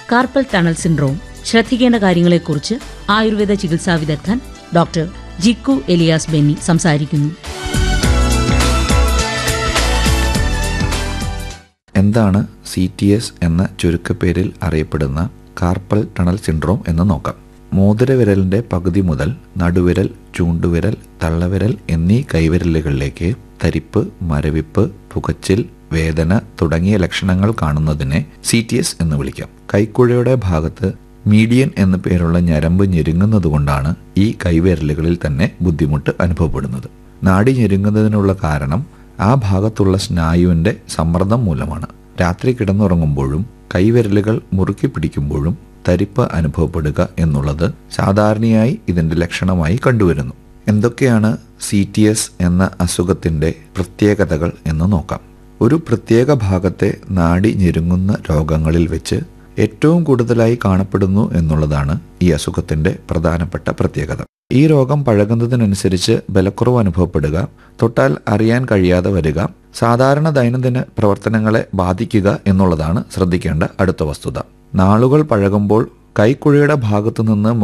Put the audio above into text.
carpal tunnel syndrome ശ്രദ്ധിക്കേണ്ട കാര്യങ്ങളെക്കുറിച്ച് ആയുർവേദ ചികിത്സാ വിദഗ്ധൻ ഡോക്ടർ ജിക്കു എലിയാസ് ബെന്നി സംസാരിക്കുന്നു എന്താണ് സി ടി എസ് എന്ന ചുരുക്കപ്പേരിൽ അറിയപ്പെടുന്ന കാർപ്പൽ ടണൽ സിൻഡ്രോം എന്ന് നോക്കാം മോതിരവിരലിന്റെ പകുതി മുതൽ നടുവിരൽ ചൂണ്ടുവിരൽ തള്ളവിരൽ എന്നീ കൈവിരലുകളിലേക്ക് തരിപ്പ് മരവിപ്പ് പുകച്ചിൽ വേദന തുടങ്ങിയ ലക്ഷണങ്ങൾ കാണുന്നതിനെ സി ടി എസ് എന്ന് വിളിക്കാം കൈക്കുഴയുടെ ഭാഗത്ത് മീഡിയൻ എന്നു പേരുള്ള ഞരമ്പ് ഞെരുങ്ങുന്നതുകൊണ്ടാണ് ഈ കൈവിരലുകളിൽ തന്നെ ബുദ്ധിമുട്ട് അനുഭവപ്പെടുന്നത് നാടി ഞെരുങ്ങുന്നതിനുള്ള കാരണം ആ ഭാഗത്തുള്ള സ്നായുവിന്റെ സമ്മർദ്ദം മൂലമാണ് രാത്രി കിടന്നുറങ്ങുമ്പോഴും കൈവിരലുകൾ മുറുക്കി പിടിക്കുമ്പോഴും തരിപ്പ് അനുഭവപ്പെടുക എന്നുള്ളത് സാധാരണയായി ഇതിന്റെ ലക്ഷണമായി കണ്ടുവരുന്നു എന്തൊക്കെയാണ് സി ടി എസ് എന്ന അസുഖത്തിന്റെ പ്രത്യേകതകൾ എന്ന് നോക്കാം ഒരു പ്രത്യേക ഭാഗത്തെ നാടി ഞെരുങ്ങുന്ന രോഗങ്ങളിൽ വെച്ച് ഏറ്റവും കൂടുതലായി കാണപ്പെടുന്നു എന്നുള്ളതാണ് ഈ അസുഖത്തിന്റെ പ്രധാനപ്പെട്ട പ്രത്യേകത ഈ രോഗം പഴകുന്നതിനനുസരിച്ച് ബലക്കുറവ് അനുഭവപ്പെടുക തൊട്ടാൽ അറിയാൻ കഴിയാതെ വരിക സാധാരണ ദൈനംദിന പ്രവർത്തനങ്ങളെ ബാധിക്കുക എന്നുള്ളതാണ് ശ്രദ്ധിക്കേണ്ട അടുത്ത വസ്തുത നാളുകൾ പഴകുമ്പോൾ കൈക്കുഴയുടെ ഭാഗത്തു നിന്ന്